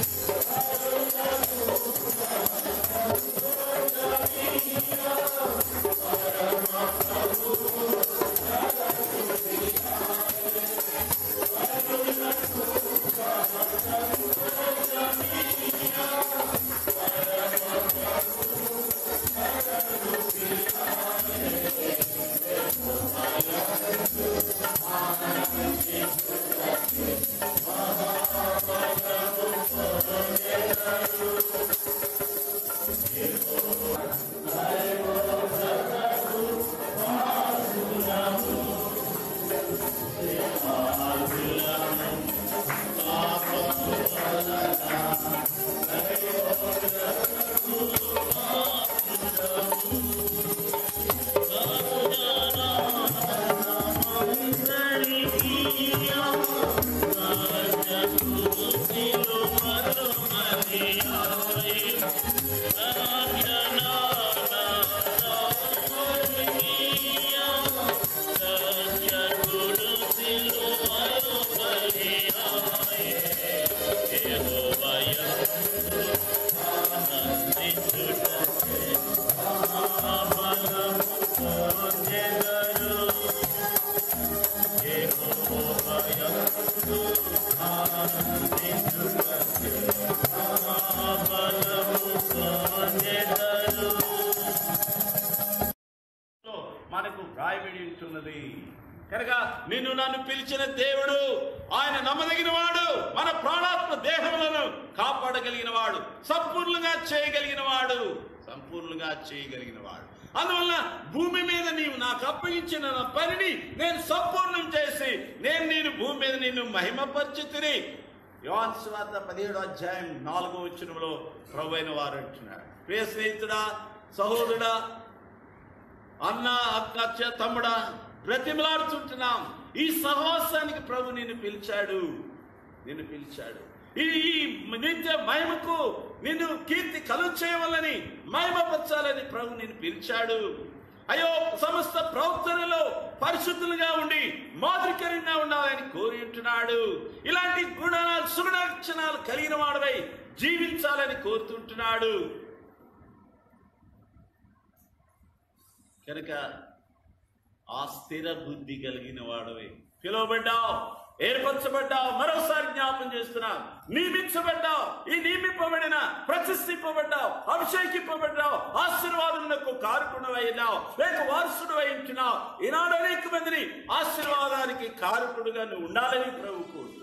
మనకు వ్రాయబడి ఉంటున్నది కనుక నిన్ను నన్ను పిలిచిన దేవుడు ఆయన నమ్మదగిన వాడు మన ప్రాణాత్మ దేహములను కాపాడగలిగిన వాడు సంపూర్ణంగా చేయగలిగిన వాడు సంపూర్ణంగా చేయగలిగిన వాడు అందువల్ల భూమి మీద నీవు నాకు అప్పగించిన నా పనిని నేను సంపూర్ణం చేసి నేను నేను భూమి మీద నిన్ను మహిమపరిచితిని యోహాన్ సువార్త పదిహేడు అధ్యాయం నాలుగో వచ్చినలో ప్రభు అయిన వారు అంటున్నాడు ప్రియ స్నేహితుడా సహోదరుడా అన్న అక్క చె- తమ్ముడా బ్రతిమలాడుతుంటున్నాం ఈ సహవాసానికి ప్రభు నిన్ను పిలిచాడు నిన్ను పిలిచాడు ఈ ఈ నిత్య మహిమకు నిన్ను కీర్తి కలుగు చేయవలని మహిమపరచాలని ప్రభు నిన్ను పిలిచాడు అయ్యో సమస్త ప్రవక్తలలో పరిశుద్ధులుగా ఉండి మాదిరికరంగా ఉండాలని కోరి ఉంటున్నాడు ఇలాంటి గుణాలు సుగుణాక్షణాలు కలిగిన వాడవై జీవించాలని కోరుతుంటున్నాడు కనుక ఆ స్థిర బుద్ధి కలిగిన వాడవే పిలువబడ్డావు ఏర్పరచబడ్డావు మరోసారి జ్ఞాపం చేస్తున్నా నియమించబడ్డావు ఈ నియమింపబడిన ప్రతిష్ఠింపబడ్డావు అభిషేకింపబడ్డావు ఆశీర్వాదములకు కారుకుడవైనావు లేక వారసుడు ఉంటున్నావు ఈనాడు అనేక మందిని ఆశీర్వాదానికి కారుకుడుగా నువ్వు ఉండాలని ప్రభు కోరు